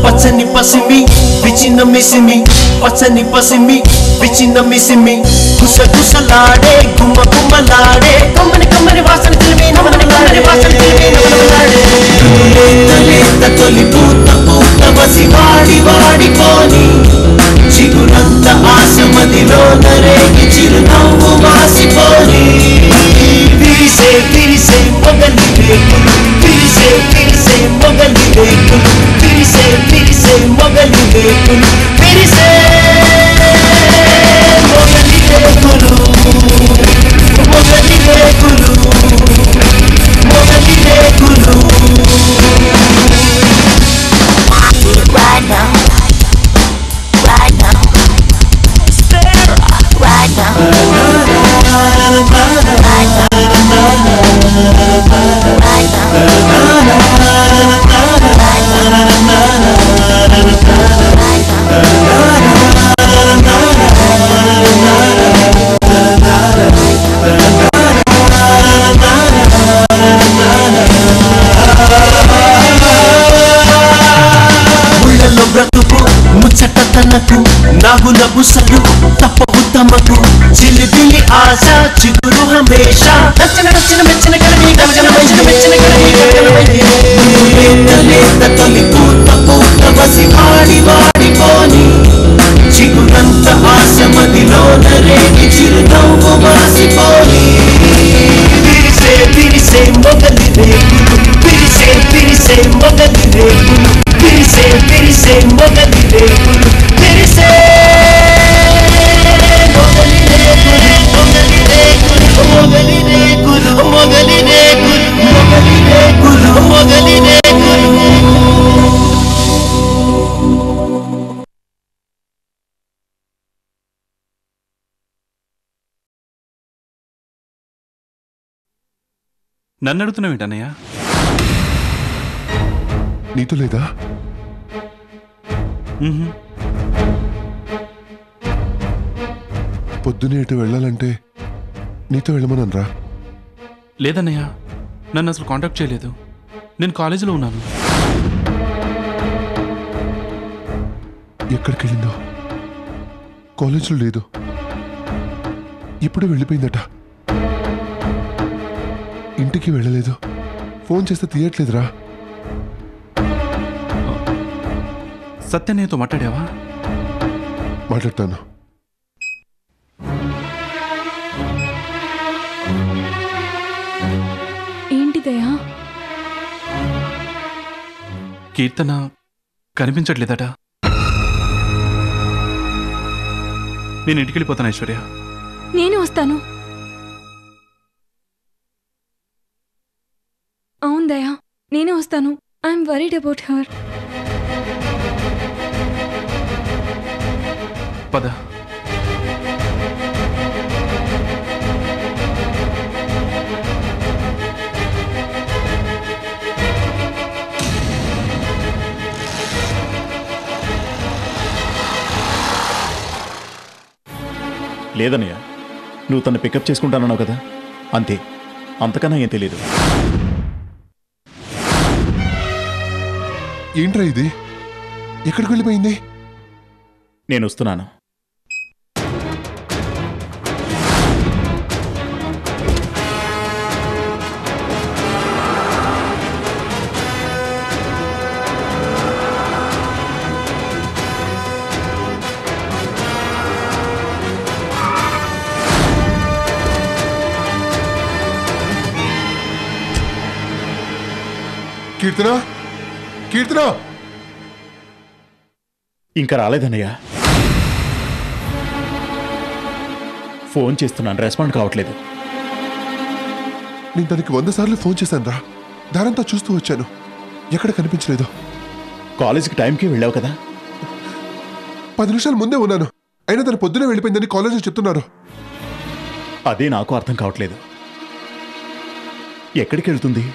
పచ్చని పసిమి విచిన మిసిమి పచ్చని పసిమి విచిన మిసిమి గుసగుసలాడే గుమ్మ గుమ్మలాడే కమ్మని కమ్మని వాసన తెలివి నమ్మని కమ్మని వాసన తెలివి నమ్మలాడే లేత లేత తొలి పూత పూత బసి వాడి వాడిపోని చిగురంత ఆశ మదిలో నరేగి చిరునవ్వు మాసిపోని విరిసే విరిసే మొగలి రేకులు విరిసే విరిసే మొగలి రేకులు విరిసే విరిసే మొగలి రేకులు విరిసే మొగలి రేకులు మొగలి రేకులు మొగలి రేకులు Right now. Right now. Right now. Right now. ముళ్ళలో బ్రతుకు ముచ్చట తనకు నాగుల బుసలు తప్పవు తమకు చిలిబిలి ఆశ చిగురు హమేష నచ్చిన నచ్చిన మెచ్చిన కలిమి గమజన మెచ్చిన మెచ్చిన కలిమి లేత లేత తొలి పూత పూత బసి వాడి వాడిపోని చిగురంత ఆశ మదిలో నరేగి చిరునవ్వు మాసిపోని విరిసే విరిసే మొగలి రేకులు విరిసే విరిసే మొగలి రేకులు విరిసే విరిసే మొగలి రేకులు విరిసే మొగలి రేకులు మొగలి రేకులు మొగలి రేకులు మొగలి రేకులు మొగలి రేకులు మొగలి రేకులు నన్ను అడుగుతున్నావు ఏంటన్నయ్య నీతో లేదా మ్హూ. పొద్దునే ఎటు వెళ్ళాలంటే నీతో వెళ్ళమనరా లేదన్నయ్య నన్ను అసలు కాంటాక్ట్ చేయలేదు నేను కాలేజీలో ఉన్నాను ఎక్కడికి వెళ్ళిందో కాలేజీలో లేదు ఇప్పుడు వెళ్ళిపోయిందట ఇంటికి వెళ్ళలేదు ఫోన్ చేస్తే తీయట్లేదురా సత్యన్నయ్యతో మాట్లాడావా మాట్లాడతాను ఏంటిదయా కీర్తన కనిపించట్లేదట నేను ఇంటికి వెళ్ళిపోతాను ఐశ్వర్య నేను వస్తాను అవును దయా నేనే వస్తాను ఐఎమ్ వరీడ్ అబౌట్ హర్ పద లేదన్నయ్య నువ్వు తను పికప్ చేసుకుంటానన్నావు కదా అంతే అంతకన్నా ఏం తెలియదు ఏంట్రా ఇది ఎక్కడికి వెళ్ళిపోయింది నేను వస్తున్నాను కీర్తన కీర్తన ఇంకా రాలేదన్నయ్య ఫోన్ చేస్తున్నాను రెస్పాండ్ కావట్లేదు నేను తనకి వంద సార్లు ఫోన్ చేశాను రా దారంతా చూస్తూ వచ్చాను ఎక్కడ కనిపించలేదు కాలేజీకి టైంకి వెళ్ళావు కదా పది నిమిషాలు ముందే ఉన్నాను అయినా తను పొద్దునే వెళ్ళిపోయిందని కాలేజీలో చెప్తున్నారు అదే నాకు అర్థం కావట్లేదు ఎక్కడికి వెళ్తుంది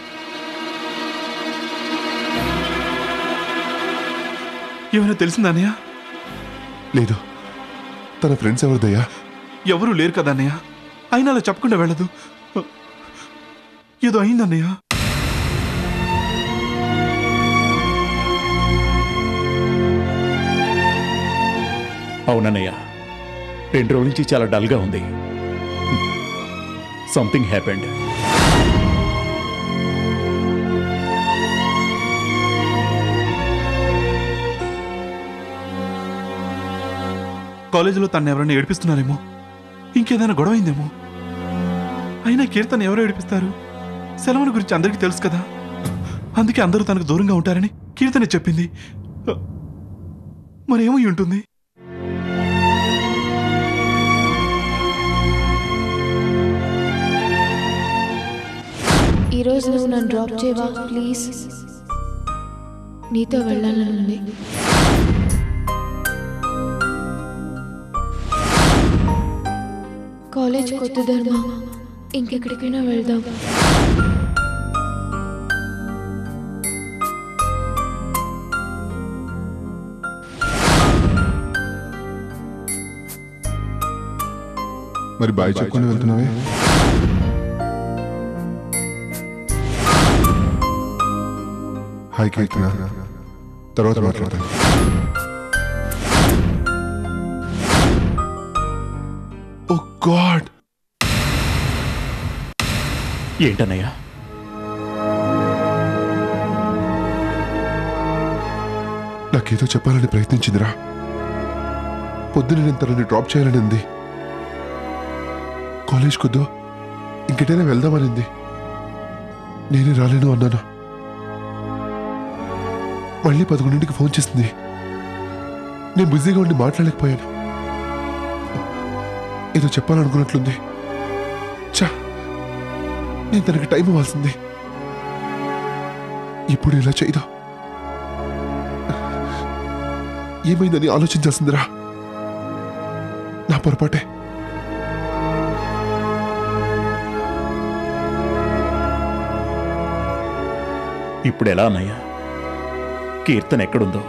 ఏమైనా తెలిసిందా అన్నయ్య లేదు తన ఫ్రెండ్స్ ఎవరిదయ్యా ఎవరూ లేరు కదా అన్నయ్య అయినా అలా చెప్పకుండా వెళ్ళదు ఏదో అయిందన్నయ్య అవునన్నయ్య రెండు రోజుల నుంచి చాలా డల్గా ఉంది సంథింగ్ హ్యాపెండ్ కాలేజీలో తను ఎవరైనా ఏడిపిస్తున్నారేమో ఇంకేదైనా గొడవ అయిందేమో అయినా కీర్తన ఎవరో ఏడిపిస్తారు సెలవుల గురించి అందరికీ తెలుసు కదా అందుకే అందరూ తనకు దూరంగా ఉంటారని కీర్తనే చెప్పింది మరేమో ఉంటుంది ఈరోజు నువ్వు నన్ను డ్రాప్ చేయవా ప్లీజ్ నీతో వెళ్ళాలనుంది కాలేజ్ కొత్త ధర్మ ఇంకెక్కడికైనా వెళ్దాం మరి బాయ్ చెప్పుకొని వెళ్తున్నావే హాయ్ కీర్తన తర్వాత మాట్లాడతాను ఓ గాడ్ ఏంటన్నయ్య నాకేదో చెప్పాలని ప్రయత్నించిందిరా పొద్దున నేను తనని డ్రాప్ చేయాలని ఉంది కాలేజ్ కొద్దు ఇంకెటైనా వెళ్దామనింది నేనే రాలేను అన్నాను మళ్ళీ పదకొండింటికి ఫోన్ చేసింది నేను బిజీగా ఉండి మాట్లాడలేకపోయాను ఏదో చెప్పాలనుకున్నట్లుంది చా నేను తనకి టైం ఇవ్వాల్సింది ఇప్పుడు ఇలా చేయదు ఏమైందని ఆలోచించాల్సిందిరా నా పొరపాటే ఇప్పుడు ఎలా అన్నయ్య కీర్తన ఎక్కడుందో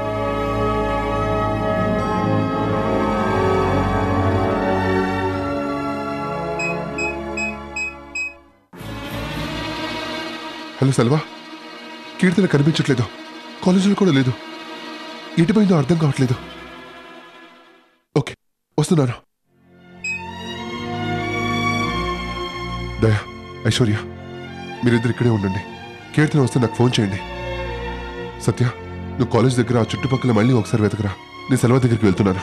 హలో సెల్వా కీర్తన కనిపించట్లేదు కాలేజీలో కూడా లేదు ఎటుపోయిందో అర్థం కావట్లేదు ఓకే వస్తున్నాను దయా ఐశ్వర్య మీరిద్దరు ఇక్కడే ఉండండి కీర్తన వస్తే నాకు ఫోన్ చేయండి సత్య నువ్వు కాలేజ్ దగ్గర ఆ చుట్టుపక్కల మళ్ళీ ఒకసారి వెతకరా నేను సెలవు దగ్గరికి వెళ్తున్నాను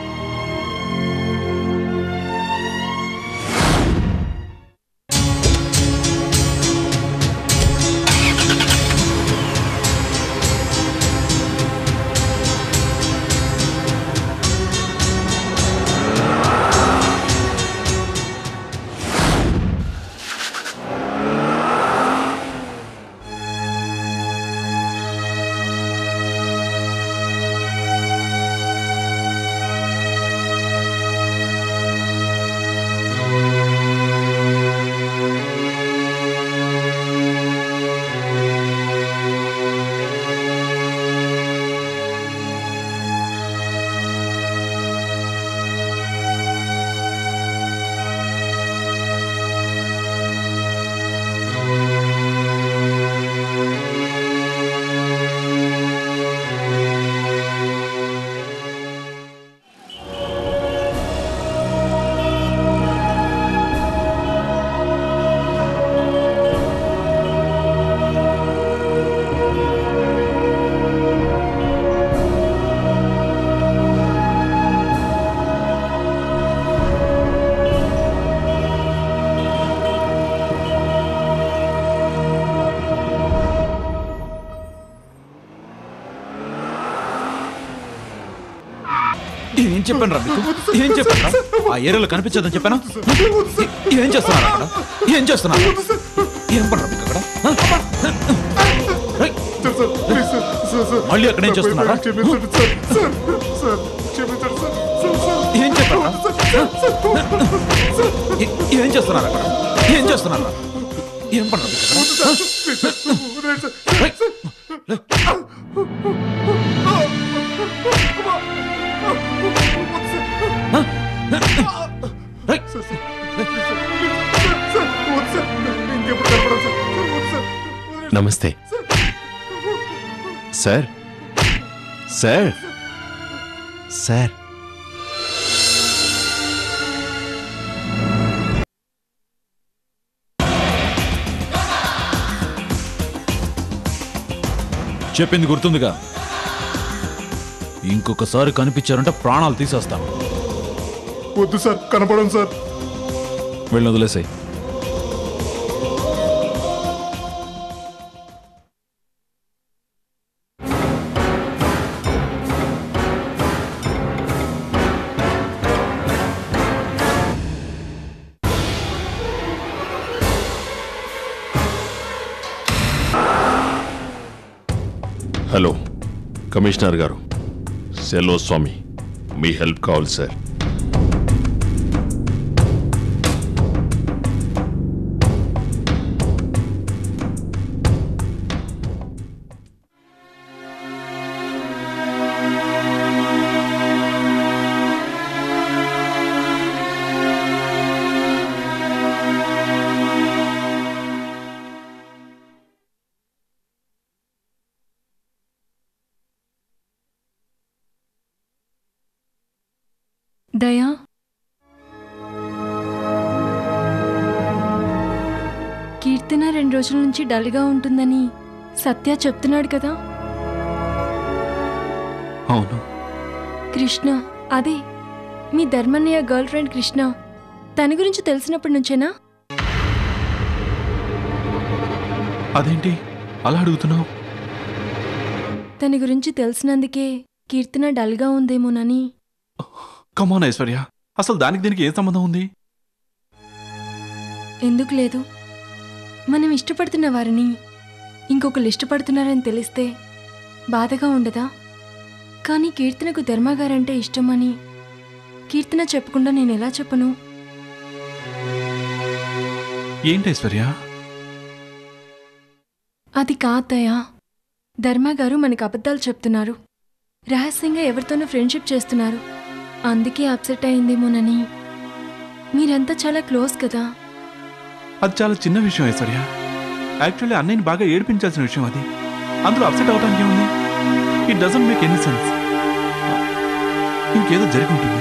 ఏం చెప్పాను రా మీకు ఏం చెప్పాను రా ఆ ఏరియాలో కనిపించదని చెప్పాను ఏం చేస్తున్నారు అక్కడ ఏం చేస్తున్నారు ఏం పని రా మీకు అక్కడ ఆ? రేయ్, మళ్ళీ అక్కడ ఏం చేస్తున్నారా ఏం చెప్పారు రా? ఏ- ఏం చేస్తున్నారు అక్కడ ఏం చేస్తున్నారు రా? ఏం పని రా మీకు అక్కడ? ఆ? రేయ్, రేయ్, నమస్తే సార్ సార్ సార్ చెప్పింది గుర్తుందిగా ఇంకొకసారి కనిపించారంటే ప్రాణాలు తీసేస్తాను వద్దు సార్ కనపడం సార్ వెళ్ళి వదిలేసాయి హలో కమిషనర్ గారు సెలో స్వామి మీ హెల్ప్ కావాలి సార్ దయా కీర్తన రెండు రోజుల నుంచి డల్గా ఉంటుందని సత్య చెప్తున్నాడు కదా అవును కృష్ణ అదే మీ ధర్మన్నయ్య గర్ల్ ఫ్రెండ్ కృష్ణ తన గురించి తెలిసినప్పటి నుంచేనా అదేంటి అలా అడుగుతున్నావు తన గురించి తెలిసినందుకే కీర్తన డల్గా ఉందేమోనని కమాన్ ఐశ్వర్య అసలు దానికి దీనికి ఏ సంబంధం ఉంది ఎందుకు లేదు మనం ఇష్టపడుతున్న వారిని ఇంకొకరు ఇష్టపడుతున్నారని తెలిస్తే బాధగా ఉండదా కానీ కీర్తనకు ధర్మగారంటే ఇష్టమని కీర్తన చెప్పకుండా నేను ఎలా చెప్పను ఏంటి ఐశ్వర్య అది కాదయ్యా ధర్మగారు మనకు అబద్ధాలు చెప్తున్నారు రహస్యంగా ఎవరితోనో ఫ్రెండ్షిప్ చేస్తున్నారు అందుకే అప్సెట్ అయిందేమోనని మీరంతా చాలా క్లోజ్ కదా అది చాలా చిన్న విషయం ఐశ్వర్య యాక్చువల్లీ అన్నయ్యని బాగా ఏడిపించాల్సిన విషయం అది అందులో అప్సెట్ అవడానికి ఏముంది it doesn't make any sense ఇంకేదో జరిగి ఉంటుంది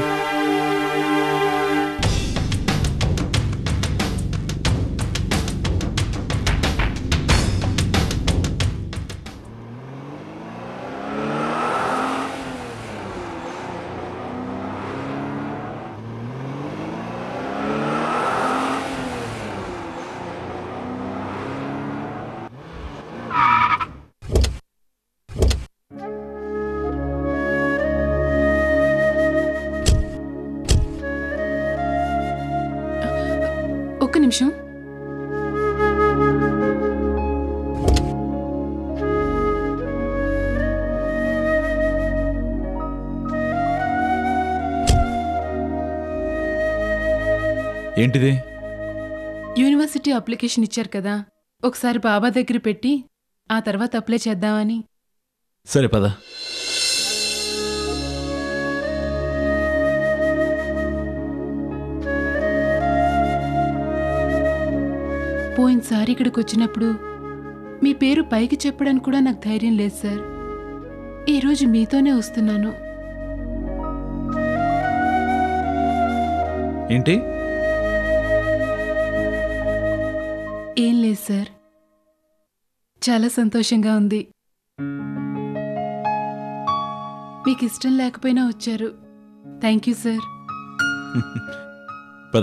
ఒక్క నిమిషం ఏంటిది యూనివర్సిటీ అప్లికేషన్ ఇచ్చారు కదా ఒకసారి బాబా దగ్గర పెట్టి ఆ తర్వాత అప్లై చేద్దామని సరే పద పోయినసారి ఇక్కడికి వచ్చినప్పుడు మీ పేరు పైకి చెప్పడానికి కూడా నాకు ధైర్యం లేదు సార్ ఈరోజు మీతోనే వస్తున్నాను ఏంటి ఏం లేదు సార్ చాలా సంతోషంగా ఉంది మీకు ఇష్టం లేకపోయినా వచ్చారు థ్యాంక్ యూ సార్ పద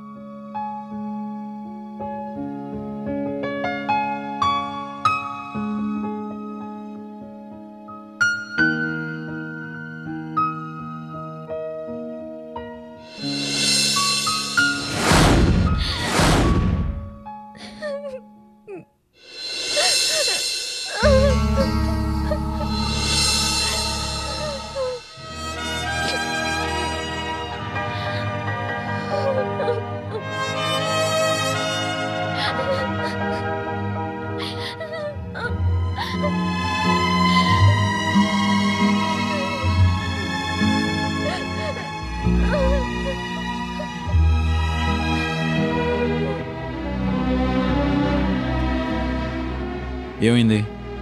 ఏమైంది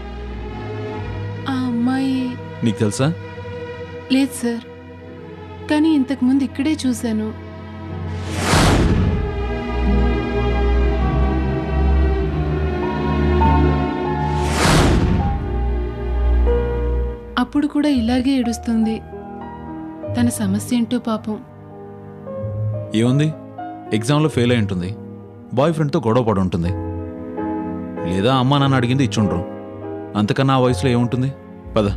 ఆ అమ్మాయి నీకు తెలుసా లేదు సార్ కానీ ఇంతకుముందు ఇక్కడే చూశాను ఎప్పుడు కూడా ఇలాగే ఏడుస్తుంది తన సమస్య ఏంటో పాపం ఏముంది ఎగ్జామ్లో ఫెయిల్ అయి ఉంటుంది బాయ్ ఫ్రెండ్తో గొడవ పడి ఉంటుంది లేదా అమ్మా నాన్న అడిగింది ఇచ్చుండ్రు అంతకన్నా ఆ వయసులో ఏముంటుంది పద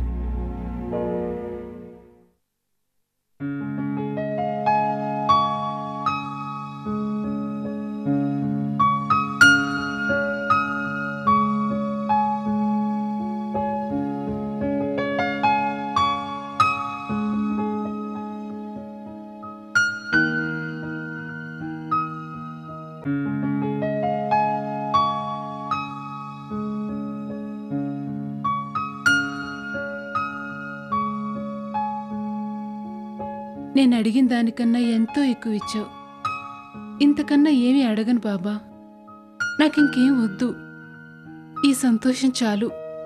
నేను అడిగిన దానికన్నా ఎంతో ఎక్కువ ఇచ్చావు ఇంతకన్నా ఏమీ అడగను బాబా నాకింకేం వద్దు ఈ సంతోషం చాలు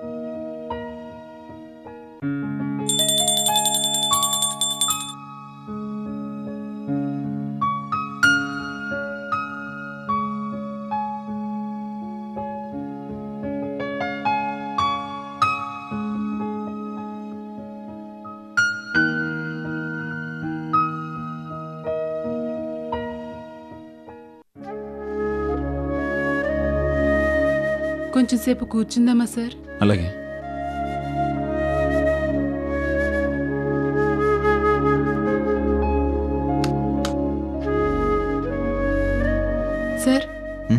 కొంచెం సేపు కూర్చుందామా సార్ అలాగే సార్ హ్మ్?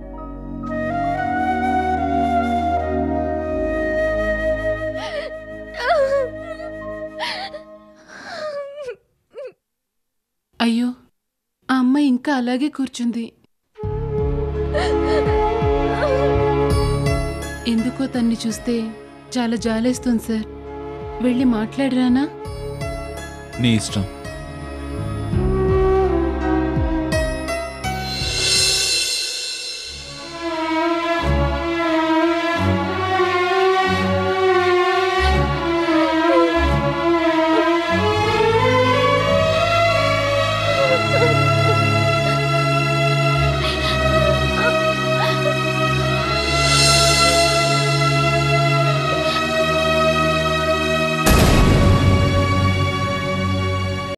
అయ్యో ఆ అమ్మాయి ఇంకా అలాగే కూర్చుంది ఎందుకో తన్ని చూస్తే చాలా జాలేస్తుంది సార్ వెళ్ళి మాట్లాడరానా నీ ఇష్టం